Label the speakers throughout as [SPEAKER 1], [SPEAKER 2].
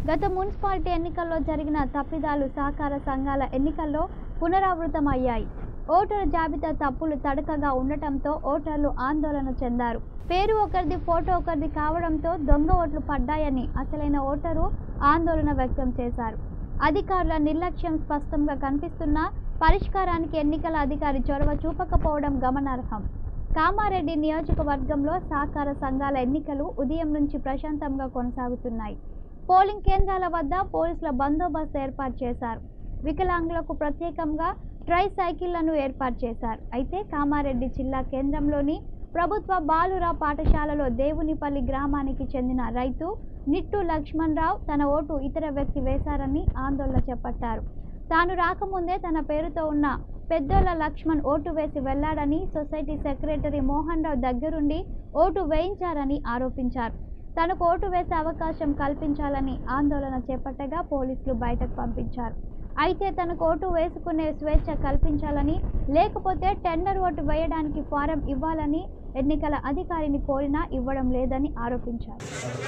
[SPEAKER 1] గత మున్సిపాలిటీ ఎన్నికల్లో జరిగిన తప్పిదాలు సహకార సంఘాల ఎన్నికల్లో పునరావృతమయ్యాయి ఓటరు జాబితా తప్పులు తడకగా ఉండటంతో ఓటర్లు ఆందోళన చెందారు పేరు ఒకరిది ఫోటో ఒకరిది కావడంతో దొంగ ఓట్లు పడ్డాయని అసలైన ఓటరు ఆందోళన వ్యక్తం చేశారు అధికారుల నిర్లక్ష్యం స్పష్టంగా కనిపిస్తున్నా పరిష్కారానికి ఎన్నికల అధికారి చొరవ చూపకపోవడం గమనార్హం కామారెడ్డి నియోజకవర్గంలో సహకార సంఘాల ఎన్నికలు ఉదయం నుంచి ప్రశాంతంగా కొనసాగుతున్నాయి పోలింగ్ కేంద్రాల వద్ద పోలీసుల బందోబస్తు ఏర్పాటు చేశారు వికలాంగులకు ప్రత్యేకంగా ట్రై సైకిళ్లను ఏర్పాటు చేశారు అయితే కామారెడ్డి జిల్లా కేంద్రంలోని ప్రభుత్వ బాలుర పాఠశాలలో దేవునిపల్లి గ్రామానికి చెందిన రైతు నిట్టు లక్ష్మణరావు తన ఓటు ఇతర వ్యక్తి వేశారని ఆందోళన చేపట్టారు తాను రాకముందే తన పేరుతో ఉన్న పెద్దోళ్ల లక్ష్మణ్ ఓటు వేసి వెళ్లాడని సొసైటీ సెక్రటరీ మోహన్ రావు దగ్గరుండి ఓటు వేయించారని ఆరోపించారు తనకు ఓటు వేసే అవకాశం కల్పించాలని ఆందోళన చేపట్టగా పోలీసులు బయటకు పంపించారు అయితే తనకు ఓటు వేసుకునే స్వేచ్ఛ కల్పించాలని లేకపోతే టెండర్ ఓటు వేయడానికి ఫారం ఇవ్వాలని ఎన్నికల అధికారిని కోరినా ఇవ్వడం లేదని ఆరోపించారు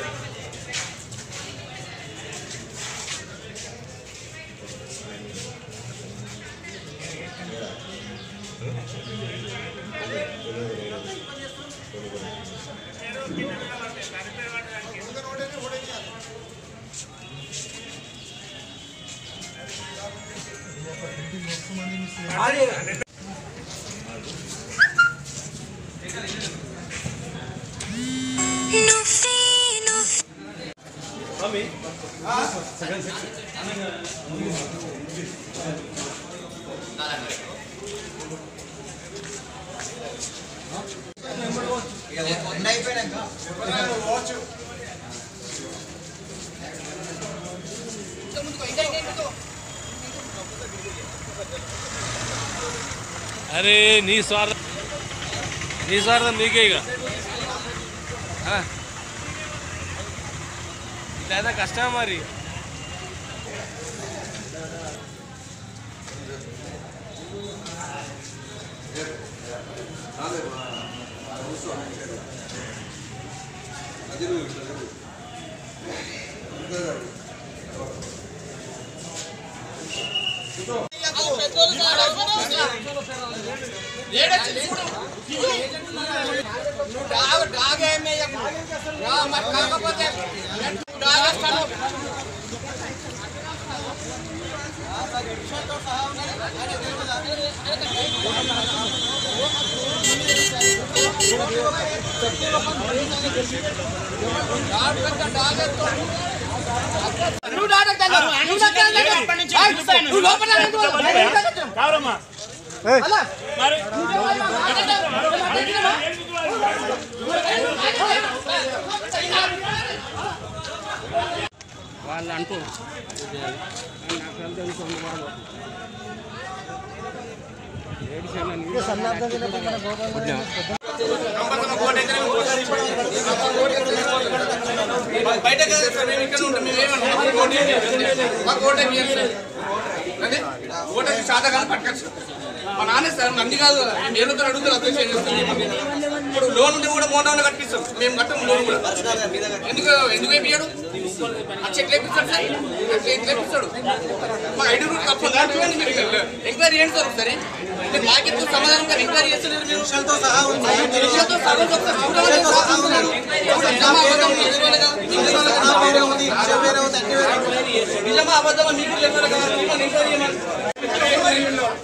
[SPEAKER 2] అరే నీ స్వార్థం నీ స్వార్థం నీకే ఇక ఆ. ఇట్లయితే కష్టం మరి వాళ్ళు అంటూ
[SPEAKER 3] బయట కదా సార్ మేము ఇక్కడ ఉంటాం మేము ఏమన్నా మాకు ఓటు వేయండి. మాకు ఓటు వేయండి సార్. అదే ఓటు వేసి శాత కాదు పట్టుకోవచ్చు మా నాన్న సార్ అన్ని కాదు కదా మేము ఏడుతో అడుగుతారు అధ్యక్ష ఇప్పుడు లోన్ ఉంటే కూడా మోటార్లు కట్టిస్తాం మేము కట్టం లోన్ కూడా ఎందుకు ఎందుకు వేపియాడు ఆ చెట్లు వేపిస్తాడు సార్ అట్లా ఎట్లా వేపిస్తాడు మా ఐడి రూట్ తప్ప చూడండి మీరు ఎంక్వైరీ చేయండి సార్ ఒకసారి మీరు మాకెందుకు సమాధానం గారు ఎంక్వైరీ చేస్తున్నారు మీరు విషయాలతో సహా విషయాలతో సహా ఒకసారి చూడాలని కోరుకుంటున్నారు. నిజమా అబద్ధమా మీకు తెలియదు కదా? మీకు తెలియదు కదా? నిజమా అబద్ధమా మీకు తెలియదు కదా? మిమ్మల్ని ఎంక్వైరీ చేయమని.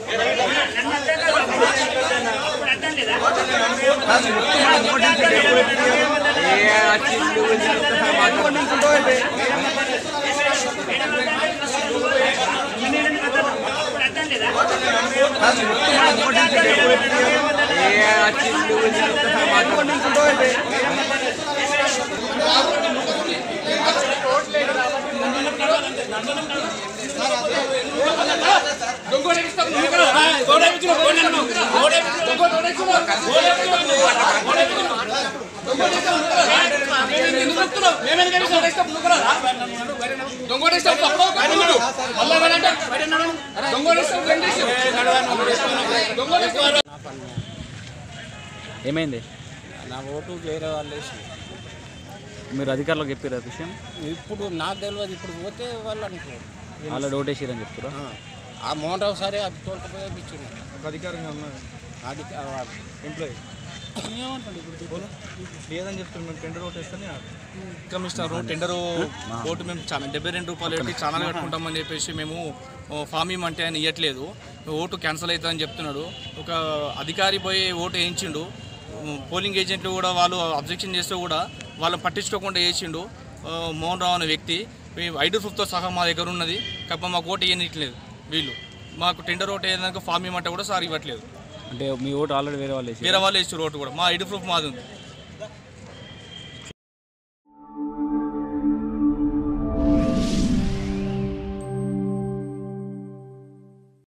[SPEAKER 3] దొంగోడు ఎక్కిస్తావు నువ్వు ఇక్కడ రా. దొంగోడు ఎక్కించుకో, దొంగోడు ఎక్కించుకో. దొంగోడు ఎక్కించుకో, దొంగోడు ఎక్కించుకో. దొంగోడు ఎక్కించుకో, దొంగోడు ఎక్కించుకో. దొంగోడు ఎక్కిస్తావు, నువ్వు ఇక్కడ రా. మేము ఎందుకు చెప్తున్నావు? మేమేం కనిపిస్తాం? ఎక్కిస్తావు, నువ్వు ఇక్కడ రా. దొంగోడు ఎక్కిస్తావు, తప్పుడు ఒక దొంగోడు. మళ్ళా ఎవరంటే? దొంగోడు ఎక్కిస్తావు, రెండు ఎక్కిస్తావు. దొంగోడు ఎక్కిస్తావు.
[SPEAKER 4] ఏమైంది
[SPEAKER 5] నా ఓటు వేరే వాళ్ళు వేసి
[SPEAKER 4] మీరు అధికారులకు చెప్పారు ఆ విషయం
[SPEAKER 5] ఇప్పుడు నాకు తెలియదు ఇప్పుడు పోతే వాళ్ళు అనుకో
[SPEAKER 4] ఆల్రెడీ ఓటేసిరని చెప్తారా
[SPEAKER 5] ఆ మోహన్ రావు సరే అది తోలుకపోయే ఇచ్చిండు
[SPEAKER 6] ఒక అధికారంగా ఉన్నారు
[SPEAKER 5] అది
[SPEAKER 6] ఎంప్లాయీ
[SPEAKER 5] ఏమంటాడు ఇప్పుడు
[SPEAKER 6] లేదని చెప్తున్నాను మేము టెండర్ ఓట్ వేస్తేనే
[SPEAKER 3] కమిషనర్ టెండర్ ఓటు మేము చాలా డెబ్బై రెండు రూపాయలు పెట్టి ఛానల్ కట్టుకుంటామని చెప్పేసి మేము ఓ, ఫామ్ ఇమ్మంటే ఆయన ఇవ్వట్లేదు ఓటు క్యాన్సిల్ అవుతుందని చెప్తున్నాడు ఒక అధికారి పోయి ఓటు వేయించిండు ఉమ్, పోలింగ్ ఏజెంట్లు కూడా వాళ్ళు అబ్జెక్షన్ చేస్తే కూడా వాళ్ళని పట్టించుకోకుండా వేసిండు ఆ, మోహన్ రావు అనే వ్యక్తి ఈ ఐడి ప్రూఫ్తో సహా మా దగ్గర ఉన్నది కాకపోతే మాకు ఓటు వేయనిట్లేదు వీళ్ళు మాకు టెండర్ ఓటు వేయడానికి ఫామ్ ఇమ్మంటే కూడా సార్ ఇవ్వట్లేదు
[SPEAKER 4] అంటే మీ ఓటు ఆల్రెడీ వేరే వాళ్ళు వేసి
[SPEAKER 3] వేరే వాళ్ళు వేసారు ఓటు కూడా మా ఐడి ప్రూఫ్ మాది ఉంది